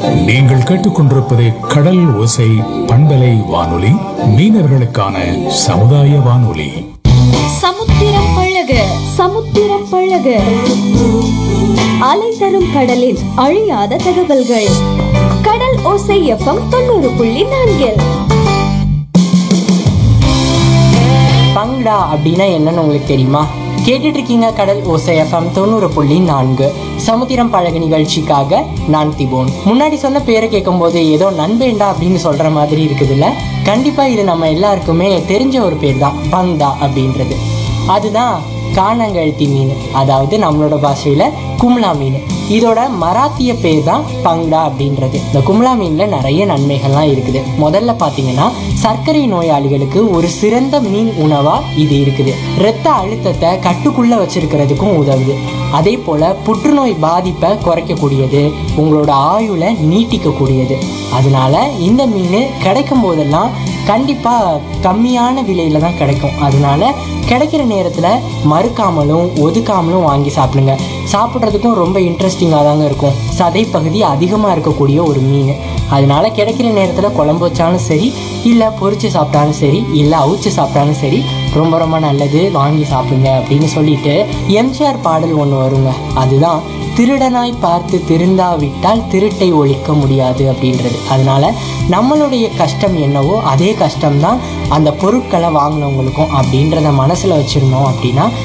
நீங்கள் கேட்டுக்கொண்டிருப்பது கடல் ஓசை பண்பலை வானொலி மீனவர்களுக்கான சமுதாய வானொலி சமுத்திரம் பழக சமுத்திரம் பழக அலை தரும் கடலில் அழியாத தகவல்கள் கடல் ஓசை எஃப்எம் தொண்ணூறு புள்ளி நான்கில் பங்கடா அப்படின்னா என்னன்னு உங்களுக்கு தெரியுமா கேட்டுட்டு இருக்கீங்க கடல் ஓசை எஃப்எம் தொண்ணூறு புள்ளி நான்கு சமுத்திரம் பழக நிகழ்ச்சிக்காக நான் திபோன் முன்னாடி சொன்ன பேரை கேட்கும்போது ஏதோ நண்பேண்டா அப்படின்னு சொல்ற மாதிரி இருக்குதுல்ல கண்டிப்பா இது நம்ம எல்லாருக்குமே தெரிஞ்ச ஒரு பேர் தான் பங்கடா அப்படின்றது அதுதான் காணங்கழுத்தி மீன் அதாவது நம்மளோட பாஷையில கும்லா மீன் இதோட மராத்திய பேர் தான் பங்கடா அப்படின்றது இந்த கும்லா மீன்ல நிறைய நன்மைகள்லாம் இருக்குது முதல்ல பாத்தீங்கன்னா சர்க்கரை நோயாளிகளுக்கு ஒரு சிறந்த மீன் உணவா இது இருக்குது இரத்த அழுத்தத்தை கட்டுக்குள்ள வச்சிருக்கிறதுக்கும் உதவுது அதே போல புற்றுநோய் பாதிப்பை குறைக்கக்கூடியது உங்களோட ஆயுளை நீட்டிக்கக்கூடியது அதனால இந்த மீன் கிடைக்கும் போதெல்லாம் கண்டிப்பா கம்மியான விலையில தான் கிடைக்கும் அதனால கிடைக்கிற நேரத்துல மறுக்காமலும் ஒதுக்காமலும் வாங்கி சாப்பிடுங்க சாப்பிட்றதுக்கும் ரொம்ப இன்ட்ரெஸ்டிங்காக தாங்க இருக்கும் சதை பகுதி அதிகமாக இருக்கக்கூடிய ஒரு மீன் அதனால கிடைக்கிற நேரத்தில் குழம்பு வச்சாலும் சரி இல்லை பொரிச்சு சாப்பிட்டாலும் சரி இல்லை அவிச்சு சாப்பிட்டாலும் சரி ரொம்ப ரொம்ப நல்லது வாங்கி சாப்பிடுங்க அப்படின்னு சொல்லிட்டு எம்ஜிஆர் பாடல் ஒன்று வருங்க அதுதான் திருடனாய் பார்த்து திருந்தாவிட்டால் திருட்டை ஒழிக்க முடியாது அப்படின்றது அதனால நம்மளுடைய கஷ்டம் என்னவோ அதே கஷ்டம்தான் அந்த பொருட்களை வாங்கினவங்களுக்கும் அப்படின்றத மனசில் வச்சிருந்தோம் அப்படின்னா